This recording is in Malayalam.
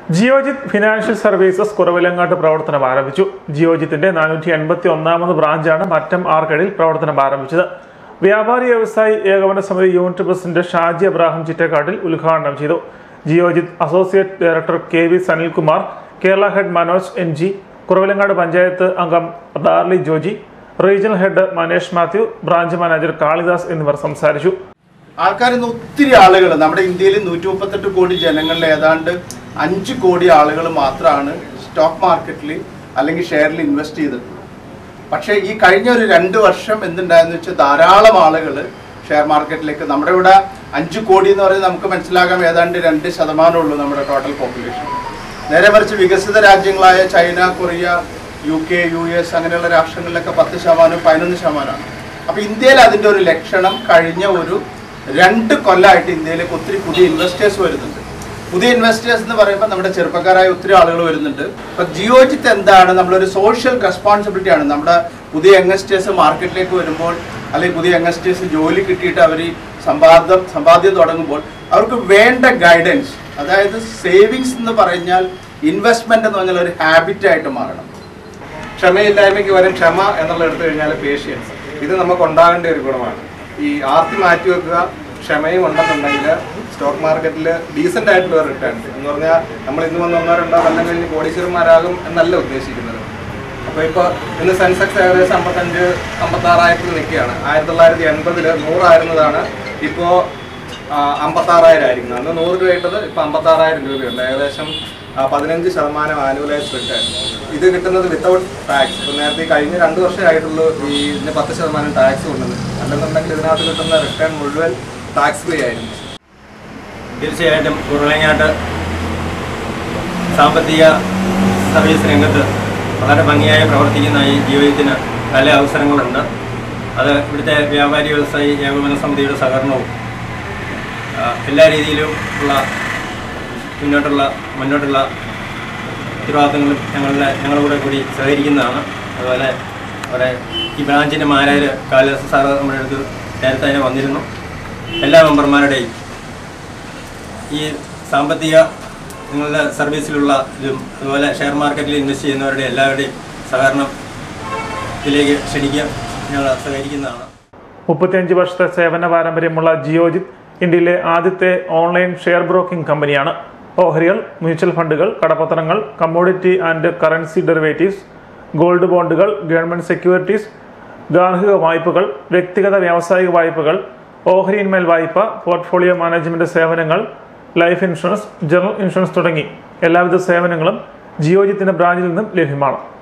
ജിയോജിത് ഫിനാൻഷ്യൽ സർവീസസ് കുറവിലങ്ങാട്ട് പ്രവർത്തനം ആരംഭിച്ചു ജിയോജിത്തിന്റെ നാനൂറ്റി എൺപത്തി ഒന്നാമത് ബ്രാഞ്ചാണ് മറ്റം ആർക്കടിൽ പ്രവർത്തനം ആരംഭിച്ചത് വ്യാപാരി വ്യവസായി ഏകോപന സമിതി യൂണിറ്റ് പ്രസിഡന്റ് ഷാജി അബ്രാഹിം ചിറ്റക്കാട്ടിൽ ഉദ്ഘാടനം ചെയ്തു Geojit associate director K V Sanilkumar Kerala head Manoj N G Kuravilangad panchayat അംഗം Darly Joji regional head Manesh Mathew branch manager Kalidas എന്നിവർ സംസാരിച്ചു ആൾക്കാർ ഇന്ന് ഒത്തിരി ആളുകൾ നമ്മുടെ ഇന്ത്യയിൽ നൂറ്റി മുപ്പത്തെട്ട് കോടി ജനങ്ങളിൽ ഏതാണ്ട് അഞ്ച് കോടി ആളുകൾ മാത്രമാണ് സ്റ്റോക്ക് മാർക്കറ്റിൽ അല്ലെങ്കിൽ ഷെയറിൽ ഇൻവെസ്റ്റ് ചെയ്തിട്ടുള്ളത് പക്ഷേ ഈ കഴിഞ്ഞ ഒരു രണ്ട് വർഷം എന്തുണ്ടായെന്ന് വെച്ചാൽ ധാരാളം ആളുകൾ ഷെയർ മാർക്കറ്റിലേക്ക് നമ്മുടെ ഇവിടെ അഞ്ച് കോടി എന്ന് പറയുന്നത് നമുക്ക് മനസ്സിലാകാം ഏതാണ്ട് രണ്ട് ശതമാനമേ ഉള്ളൂ നമ്മുടെ ടോട്ടൽ പോപ്പുലേഷൻ നേരെ മറിച്ച് വികസിത രാജ്യങ്ങളായ China Korea U K U S അങ്ങനെയുള്ള രാഷ്ട്രങ്ങളിലൊക്കെ പത്ത് ശതമാനം പതിനൊന്ന് ശതമാനമാണ് അപ്പോൾ ഇന്ത്യയിൽ അതിൻ്റെ ഒരു ലക്ഷണം കഴിഞ്ഞ ഒരു രണ്ട് കൊല്ലമായിട്ട് ഇന്ത്യയിലേക്ക് ഒത്തിരി പുതിയ ഇൻവെസ്റ്റേഴ്സ് വരുന്നുണ്ട് പുതിയ ഇൻവെസ്റ്റേഴ്സ് എന്ന് പറയുമ്പോൾ നമ്മുടെ ചെറുപ്പക്കാരായ ഒത്തിരി ആളുകൾ വരുന്നുണ്ട് ഇപ്പൊ ജിയോജിത്ത് എന്താണ് നമ്മളൊരു സോഷ്യൽ റെസ്പോൺസിബിലിറ്റി ആണ് നമ്മുടെ പുതിയ യങ്സ്റ്റേഴ്സ് മാർക്കറ്റിലേക്ക് വരുമ്പോൾ അല്ലെങ്കിൽ പുതിയ യങ്സ്റ്റേഴ്സ് ജോലി കിട്ടിയിട്ട് അവർ സമ്പാദ്യം സമ്പാദ്യം തുടങ്ങുമ്പോൾ അവർക്ക് വേണ്ട ഗൈഡൻസ് അതായത് സേവിങ്സ് എന്ന് പറഞ്ഞാൽ ഇൻവെസ്റ്റ്മെന്റ് എന്ന് പറഞ്ഞാൽ ഒരു ഹാബിറ്റ് ആയിട്ട് മാറണം ക്ഷമയില്ലായ്മയ്ക്ക് വരും ക്ഷമ എന്നുള്ള എടുത്തു കഴിഞ്ഞാൽ പേഷ്യൻസ് ഇത് നമുക്ക് ഉണ്ടാകേണ്ട ഒരു ഗുണമാണ് ഈ ആർത്തി മാറ്റി വെക്കുക ക്ഷമയും ഉണ്ടെന്നുണ്ടെങ്കിൽ സ്റ്റോക്ക് മാർക്കറ്റിൽ ഡീസെന്റ് ആയിട്ടുള്ള ഒരു റിട്ടേൺ എന്ന് പറഞ്ഞാൽ നമ്മൾ ഇന്ന് വന്ന് ഒന്നോ രണ്ടോ കൊല്ലം കഴിഞ്ഞ് കോടീശ്വരന്മാരാകും എന്നല്ല ഉദ്ദേശിക്കുന്നത് അപ്പോൾ ഇപ്പോൾ ഇന്ന് സെൻസെക്സ് ഏകദേശം അമ്പത്തഞ്ച് അമ്പത്താറായിരത്തിൽ നിൽക്കുകയാണ് ആയിരത്തി തൊള്ളായിരത്തി എൺപതിൽ നൂറായിരുന്നതാണ് ഇപ്പോൾ അമ്പത്താറായിരം ആയിരിക്കുന്നത് അന്ന് നൂറ് രൂപ ഇട്ടത് ഇപ്പോൾ അമ്പത്താറായിരം രൂപയുണ്ട് ഏകദേശം ആ, പതിനഞ്ച് ശതമാനം ആനുവലൈസ് റിട്ടേൺ ഇത് കിട്ടുന്നത് വിത്തൗട്ട് ടാക്സ് ഇപ്പം നേരത്തെ ഈ കഴിഞ്ഞ രണ്ട് വർഷമായിട്ടുള്ളൂ ഈ ഇതിന് പത്ത് ശതമാനം ടാക്സ് കൊണ്ടുവന്നത് അല്ലെന്നുണ്ടെങ്കിൽ ഇതിനകത്ത് കിട്ടുന്ന റിട്ടേൺ മുഴുവൻ ടാക്സ് ഫ്രീ ആയിരുന്നു തീർച്ചയായിട്ടും ഉരുളങ്ങാട്ട് സാമ്പത്തിക സർവീസ് രംഗത്ത് വളരെ ഭംഗിയായി പ്രവർത്തിക്കുന്ന ഈ ജീവിതത്തിന് പല അവസരങ്ങളുണ്ട് അത് ഇവിടുത്തെ വ്യാപാരി വ്യവസായി ഏകോപന സമിതിയുടെ സഹകരണവും ആ, എല്ലാ രീതിയിലും ഉള്ള മുന്നോട്ടുള്ള മുന്നോട്ടുള്ള ഉത്തരവാദിത്തങ്ങളും ഞങ്ങളുടെ ഞങ്ങളുടെ കൂടെ കൂടി സഹകരിക്കുന്നതാണ് അതുപോലെ അവിടെ ഈ ബ്രാഞ്ചിൻ്റെ മാനേജർ കാളിദാസ് സാറ് നമ്മുടെ അടുത്ത് നേരത്തെ തന്നെ വന്നിരുന്നു എല്ലാ മെമ്പർമാരുടെയും ഈ സാമ്പത്തിക നിങ്ങളുടെ സർവീസിലുള്ള ഇതും അതുപോലെ ഷെയർ മാർക്കറ്റിൽ ഇൻവെസ്റ്റ് ചെയ്യുന്നവരുടെ എല്ലാവരുടെയും സഹകരണം ഇതിലേക്ക് ക്ഷണിക്കുക ഞങ്ങൾ സഹകരിക്കുന്നതാണ് മുപ്പത്തിയഞ്ച് വർഷത്തെ സേവന പാരമ്പര്യമുള്ള ജിയോജിത് ഇന്ത്യയിലെ ആദ്യത്തെ ഓൺലൈൻ ഷെയർ ബ്രോക്കിംഗ് കമ്പനിയാണ് ഓഹരികൾ മ്യൂച്വൽ ഫണ്ടുകൾ കടപ്പത്രങ്ങൾ commodity and currency derivatives gold ബോണ്ടുകൾ ഗവൺമെന്റ് സെക്യൂരിറ്റീസ് ഗാർഹിക വായ്പകൾ വ്യക്തിഗത വ്യാവസായിക വായ്പകൾ ഓഹരിയിന്മേൽ വായ്പ പോർട്ട്ഫോളിയോ മാനേജ്മെന്റ് സേവനങ്ങൾ ലൈഫ് ഇൻഷുറൻസ് ജനറൽ ഇൻഷുറൻസ് തുടങ്ങി എല്ലാവിധ സേവനങ്ങളും ജിയോജിത്തിന്റെ ബ്രാഞ്ചിൽ നിന്നും ലഭ്യമാണ്